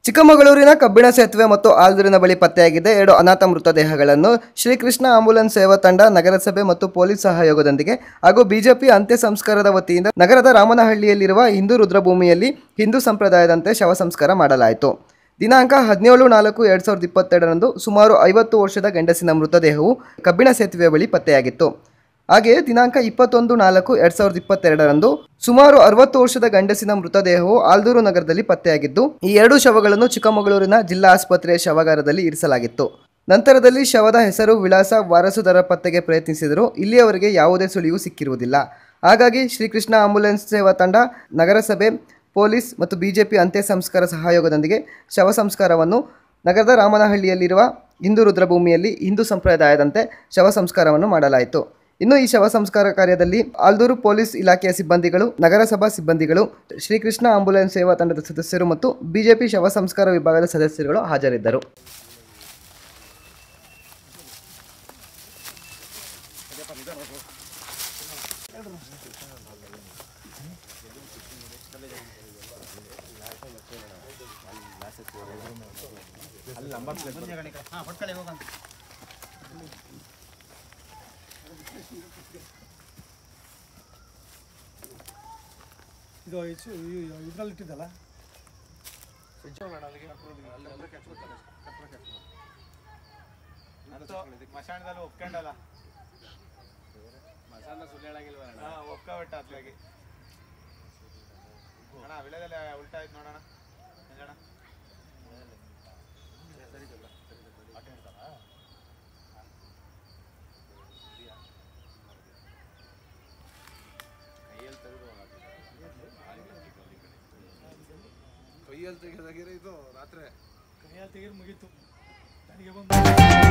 ಚಿಕ್ಕಮಗಳೂರಿನ ಕಬ್ಬಿಣ ಸೇತುವೆ ಮತ್ತು ಆಲ್ದೂರಿನ ಬಳಿ ಪತ್ತೆಯಾಗಿದ್ದ ಎರಡು ಅನಾಥ ಮೃತದೇಹಗಳನ್ನು ಶ್ರೀಕೃಷ್ಣ ಆಂಬುಲೆನ್ಸ್ ಸೇವಾ ತಂಡ ನಗರಸಭೆ ಮತ್ತು ಪೊಲೀಸ್ ಸಹಯೋಗದೊಂದಿಗೆ ಹಾಗೂ ಬಿಜೆಪಿ ಅಂತ್ಯ ಸಂಸ್ಕಾರದ ವತಿಯಿಂದ ನಗರದ ರಾಮನಹಳ್ಳಿಯಲ್ಲಿರುವ ಹಿಂದೂ ರುದ್ರಭೂಮಿಯಲ್ಲಿ ಹಿಂದೂ ಸಂಪ್ರದಾಯದಂತೆ ಶವ ಸಂಸ್ಕಾರ ಮಾಡಲಾಯಿತು ದಿನಾಂಕ ಹದಿನೇಳು ನಾಲ್ಕು ಎರಡು ಸಾವಿರದ ಇಪ್ಪತ್ತೆರಡರಂದು ಸುಮಾರು ಐವತ್ತು ವರ್ಷದ ಗಂಡಸಿನ ಮೃತದೇಹವು ಕಬ್ಬಿಣ ಸೇತುವೆ ಬಳಿ ಪತ್ತೆಯಾಗಿತ್ತು ಹಾಗೆಯೇ ದಿನಾಂಕ ಇಪ್ಪತ್ತೊಂದು ನಾಲ್ಕು ಎರಡು ಸಾವಿರದ ಇಪ್ಪತ್ತೆರಡರಂದು ಸುಮಾರು ಅರವತ್ತು ವರ್ಷದ ಗಂಡಸಿನ ಮೃತದೇಹವು ಆಲ್ದೂರು ನಗರದಲ್ಲಿ ಪತ್ತೆಯಾಗಿದ್ದು ಈ ಎರಡು ಶವಗಳನ್ನು ಚಿಕ್ಕಮಗಳೂರಿನ ಜಿಲ್ಲಾ ಆಸ್ಪತ್ರೆಯ ಶವಾಗಾರದಲ್ಲಿ ಇರಿಸಲಾಗಿತ್ತು ನಂತರದಲ್ಲಿ ಶವದ ಹೆಸರು ವಿಳಾಸ ವಾರಸುದಾರ ಪತ್ತೆಗೆ ಪ್ರಯತ್ನಿಸಿದರೂ ಇಲ್ಲಿಯವರೆಗೆ ಯಾವುದೇ ಸುಳಿವು ಸಿಕ್ಕಿರುವುದಿಲ್ಲ ಹಾಗಾಗಿ ಶ್ರೀಕೃಷ್ಣ ಆಂಬುಲೆನ್ಸ್ ಸೇವಾ ತಂಡ ನಗರಸಭೆ ಪೊಲೀಸ್ ಮತ್ತು ಬಿಜೆಪಿ ಅಂತ್ಯ ಸಂಸ್ಕಾರ ಸಹಯೋಗದೊಂದಿಗೆ ಶವ ಸಂಸ್ಕಾರವನ್ನು ನಗರದ ರಾಮನಹಳ್ಳಿಯಲ್ಲಿರುವ ಹಿಂದೂ ರುದ್ರಭೂಮಿಯಲ್ಲಿ ಹಿಂದೂ ಸಂಪ್ರದಾಯದಂತೆ ಶವ ಸಂಸ್ಕಾರವನ್ನು ಮಾಡಲಾಯಿತು ಇನ್ನು ಈ ಶವ ಸಂಸ್ಕಾರ ಕಾರ್ಯದಲ್ಲಿ ಆಲ್ದೂರು ಪೊಲೀಸ್ ಇಲಾಖೆಯ ಸಿಬ್ಬಂದಿಗಳು ನಗರಸಭಾ ಸಿಬ್ಬಂದಿಗಳು ಶ್ರೀಕೃಷ್ಣ ಆಂಬುಲೆನ್ಸ್ ಸೇವಾ ತಂಡದ ಸದಸ್ಯರು ಮತ್ತು ಬಿಜೆಪಿ ಶವ ಸಂಸ್ಕಾರ ವಿಭಾಗದ ಸದಸ್ಯರುಗಳು ಹಾಜರಿದ್ದರು ಇದು ಇದ್ರಲ್ಲಿ ಇಟ್ಟಿದ್ದಲ್ಲ ಮಶಾಣದಲ್ಲಿ ಒಪ್ಕೊಂಡಲ್ಲ ಮಸಾಲ ಸುಳ್ಳು ಒಪ್ಕೊಬಿಟ್ಟ ಅತ್ಲಾಗಿ ಅಣ್ಣ ವಿಳೆದಲ್ಲಿ ಉಲ್ಟಾ ಆಯ್ತು ನೋಡೋಣ ನಿಜಣ್ಣ ಕೈಯಲ್ಲಿ ತೆಗೆದಾಗಿರೋ ಇದು ರಾತ್ರಿ ಕೈಯಲ್ಲಿ ತೆಗೆದು ಮುಗೀತು ನನಗೆ ಬಂದು